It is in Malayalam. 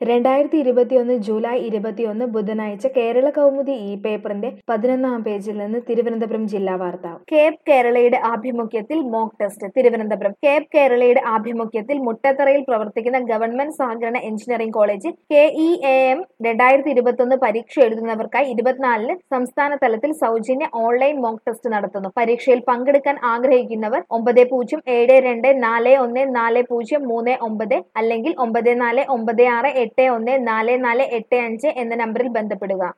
രണ്ടായിരത്തി ഇരുപത്തിയൊന്ന് ജൂലൈ ഇരുപത്തിയൊന്ന് ബുധനാഴ്ച കേരള കൗമുദി ഈ പേപ്പറിന്റെ പതിനൊന്നാം പേജിൽ നിന്ന് തിരുവനന്തപുരം ജില്ലാ വാർത്ത കേപ്പ് കേരളയുടെ ആഭിമുഖ്യത്തിൽ മോക്ക് ടെസ്റ്റ് തിരുവനന്തപുരം കേപ്പ് കേരളയുടെ ആഭിമുഖ്യത്തിൽ മുട്ടത്തറയിൽ പ്രവർത്തിക്കുന്ന ഗവൺമെന്റ് സഹകരണ എഞ്ചിനീയറിംഗ് കോളേജിൽ കെ ഇ എ എം രണ്ടായിരത്തി ഇരുപത്തൊന്ന് പരീക്ഷ എഴുതുന്നവർക്കായി ഇരുപത്തിനാലിന് സംസ്ഥാന തലത്തിൽ സൗജന്യ ഓൺലൈൻ മോക്ക് ടെസ്റ്റ് നടത്തുന്നു പരീക്ഷയിൽ പങ്കെടുക്കാൻ ആഗ്രഹിക്കുന്നവർ ഒമ്പത് പൂജ്യം ഏഴ് രണ്ട് നാല് ഒന്ന് നാല് പൂജ്യം മൂന്ന് ഒമ്പത് അല്ലെങ്കിൽ ഒമ്പത് നാല് ഒമ്പത് ആറ് എട്ട് ഒന്ന് നാല് നാല് എട്ട് അഞ്ച് എന്ന നമ്പറിൽ ബന്ധപ്പെടുക